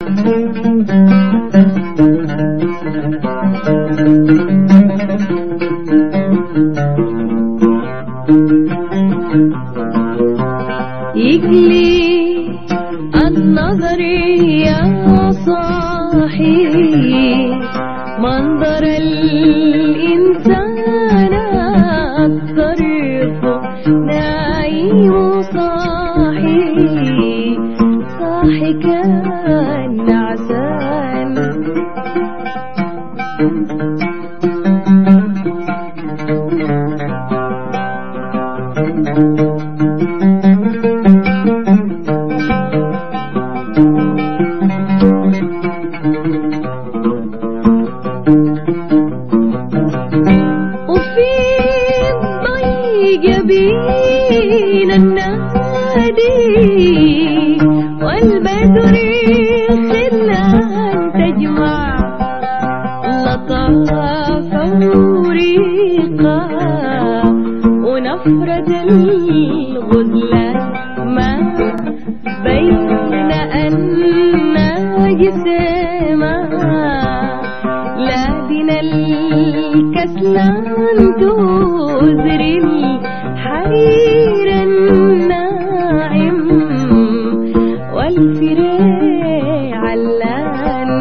يجلي النظر يا صاحي منظر الإنسان الطريق نايم صاحي صاحي كان نعسان وفي الضيق بين النادي والبدر خلان تجمع لطافة وريقة ونفرة الغزلان ما بين الناجسما لا بنا الكسلان تزري الحرير الناعم والفري علان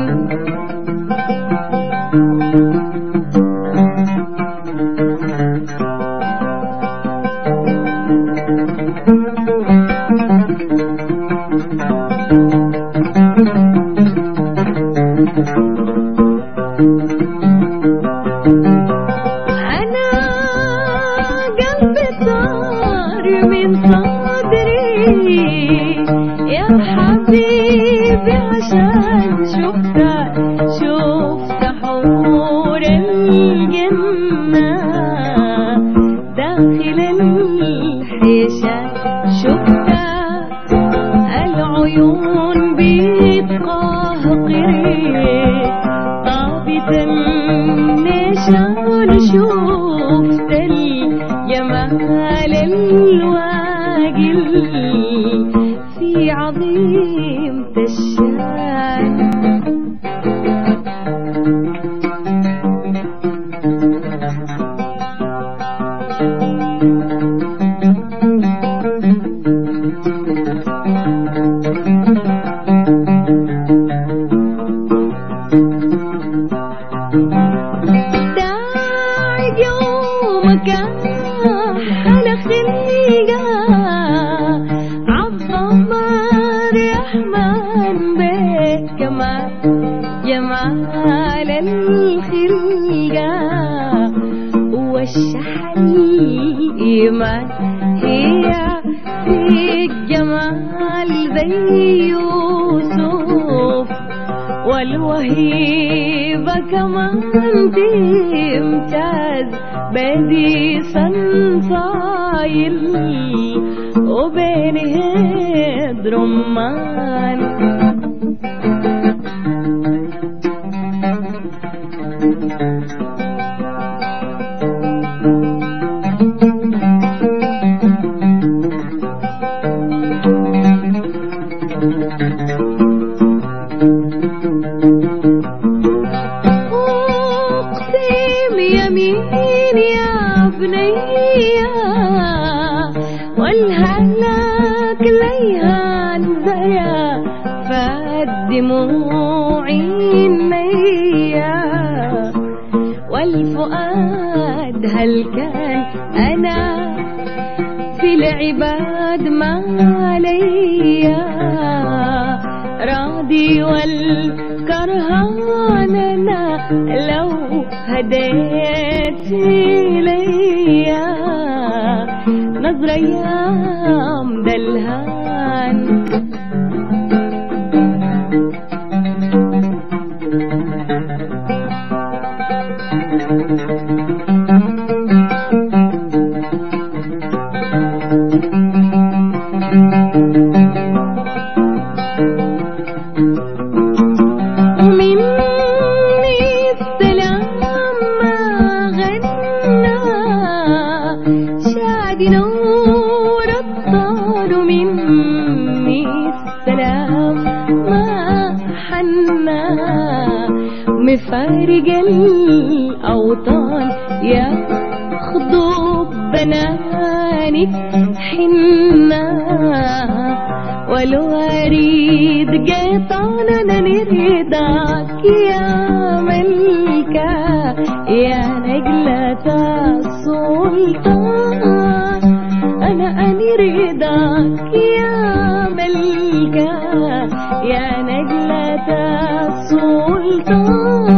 أنا قلبي طار من صدري يا حبيبي عشان شفتك شفت حور الجنة داخل الحيشة شفت العيون بتقهقري طابت النشان شفت الجمال الواجل في عظيم الشان داعي يومك على خلقة عظم الرحمن بكمال جمال الخلقة والشحن الإيمان هي في الجمال زي يوسف والوهيبة كمان تمتاز بدي صنصايل وبين هيد رمان أقسم يمين يا بنية والهلاك ليها زيا فالدموع النية والفؤاد هل كان أنا في العباد ما عليا راضي والكرهان أنا لو هديت إليا نظرة أيام دلهان مني السلام ما غنى شاد نور الطار من عنا مفارق الأوطان يا خضوب بنانك حنا والوريد قيطانا نريدك يا ملكة يا نجلة السلطان أنا أني رضاك يا ملكة يا نجلة السلطان